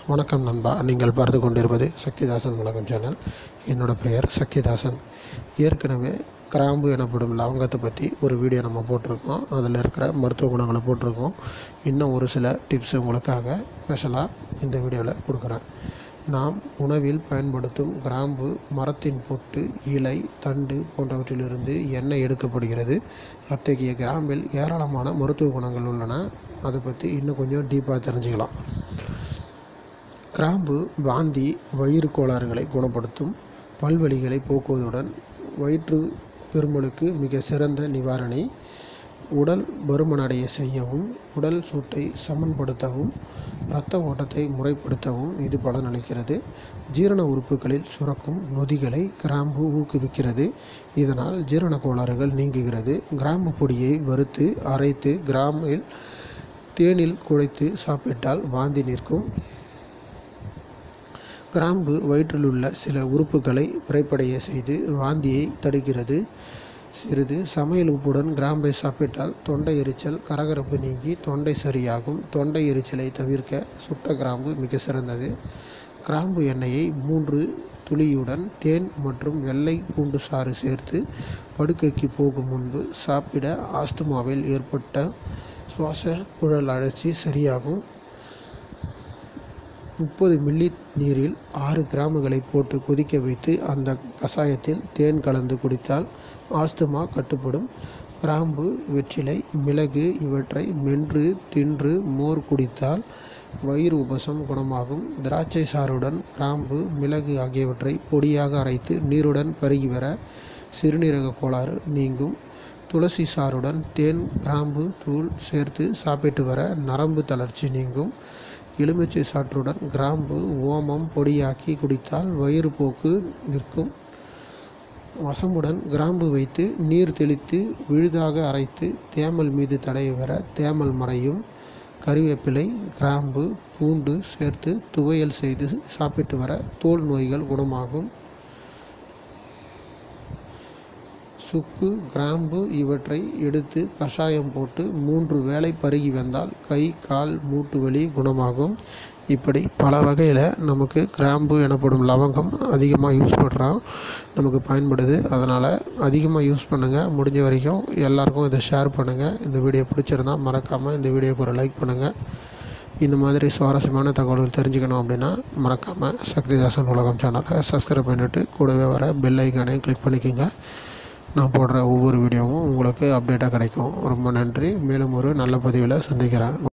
வணக்கம் நண்பா நீங்கள் பார்த்து கொண்டிருப்பது சக்திதாசன் உலகம் சேனல் என்னோட பெயர் சக்திதாசன் ஏற்கனவே கிராம்பு எனப்படும் லவங்கத்தை பற்றி ஒரு வீடியோ நம்ம போட்டிருக்கோம் அதில் இருக்கிற மருத்துவ குணங்களை போட்டிருக்கோம் இன்னும் ஒரு சில டிப்ஸ் உங்களுக்காக ஸ்பெஷலாக இந்த வீடியோவில் கொடுக்குறேன் நாம் உணவில் பயன்படுத்தும் கிராம்பு மரத்தின் பொட்டு இலை தண்டு போன்றவற்றிலிருந்து எண்ணெய் எடுக்கப்படுகிறது அத்தகைய கிராம்பில் ஏராளமான மருத்துவ குணங்கள் உள்ளன அதை பற்றி இன்னும் கொஞ்சம் டீப்பாக தெரிஞ்சுக்கலாம் கிராம்பு வாந்தி வயிறு கோளாறுகளை குணப்படுத்தும் பல்வலிகளை போக்குவதுடன் வயிற்று பெருமலுக்கு மிக சிறந்த நிவாரணி உடல் பருமனடைய செய்யவும் உடல் சூட்டை சமன்படுத்தவும் இரத்த ஓட்டத்தை முறைப்படுத்தவும் இது பலனளிக்கிறது ஜீரண உறுப்புகளில் சுரக்கும் நொதிகளை கிராம்பு ஊக்குவிக்கிறது இதனால் ஜீரண கோளாறுகள் நீங்குகிறது கிராம்பு பொடியை வறுத்து அரைத்து கிராமில் தேனில் குழைத்து சாப்பிட்டால் வாந்தி நிற்கும் கிராம்பு வயிற்றிலுள்ள சில உறுப்புகளை விரைப்படைய செய்து வாந்தியை தடுக்கிறது சிறிது சமையல் உப்புடன் கிராம்பை சாப்பிட்டால் தொண்டை எரிச்சல் கரகரப்பு நீங்கி தொண்டை சரியாகும் தொண்டை எரிச்சலை தவிர்க்க சுட்ட கிராம்பு மிக சிறந்தது கிராம்பு எண்ணெயை மூன்று துளியுடன் தேன் மற்றும் வெள்ளை பூண்டு சாறு சேர்த்து படுக்கைக்கு போகும் முன்பு சாப்பிட ஆஸ்துமாவில் ஏற்பட்ட சுவாச குழல் அழற்சி சரியாகும் முப்பது மில்லி நீரில் ஆறு கிராமுகளை போட்டு கொதிக்க வைத்து அந்த கஷாயத்தில் தேன் கலந்து குடித்தால் ஆஸ்துமா கட்டுப்படும் கிராம்பு வெற்றிலை மிளகு இவற்றை மென்று தின்று மோர் குடித்தால் வயிறு உபசம் குணமாகும் திராட்சை சாறுடன் கிராம்பு மிளகு ஆகியவற்றை பொடியாக அரைத்து நீருடன் பருகி வர சிறுநீரக கோளாறு நீங்கும் துளசி சாறுடன் தேன் கிராம்பு தூள் சேர்த்து சாப்பிட்டு வர நரம்பு தளர்ச்சி நீங்கும் எலுமிச்சை சாற்றுடன் கிராம்பு ஓமம் பொடியாக்கி குடித்தால் வயிறு போக்கு நிற்கும் வசம்புடன் கிராம்பு வைத்து நீர் தெளித்து விழுதாக அரைத்து தேமல் மீது தடவி வர தேமல் மறையும் கறிவேப்பிலை கிராம்பு பூண்டு சேர்த்து துவையல் செய்து சாப்பிட்டு வர தோல் நோய்கள் குணமாகும் சுக்கு கிராம்பு இவற்றை எடுத்து கஷாயம் போட்டு மூன்று வேளை பருகி வந்தால் கை கால் மூட்டு வலி குணமாகும் இப்படி பல வகையில் நமக்கு கிராம்பு எனப்படும் லவங்கம் அதிகமாக யூஸ் பண்ணுறோம் நமக்கு பயன்படுது அதனால் அதிகமாக யூஸ் பண்ணுங்கள் முடிஞ்ச வரைக்கும் எல்லாருக்கும் இதை ஷேர் பண்ணுங்கள் இந்த வீடியோ பிடிச்சிருந்தா மறக்காமல் இந்த வீடியோக்கு ஒரு லைக் பண்ணுங்கள் இந்த மாதிரி சுவாரஸ்யமான தகவல்கள் தெரிஞ்சுக்கணும் அப்படின்னா மறக்காமல் சக்திதாசன் உலகம் சேனலை சப்ஸ்கிரைப் பண்ணிவிட்டு கூடவே வர பெல் ஐக்கானையும் கிளிக் பண்ணிக்கோங்க நான் போடுற ஒவ்வொரு வீடியோவும் உங்களுக்கு அப்டேட்டாக கிடைக்கும் ரொம்ப நன்றி மேலும் ஒரு நல்ல பதிவில் சந்திக்கிறேன்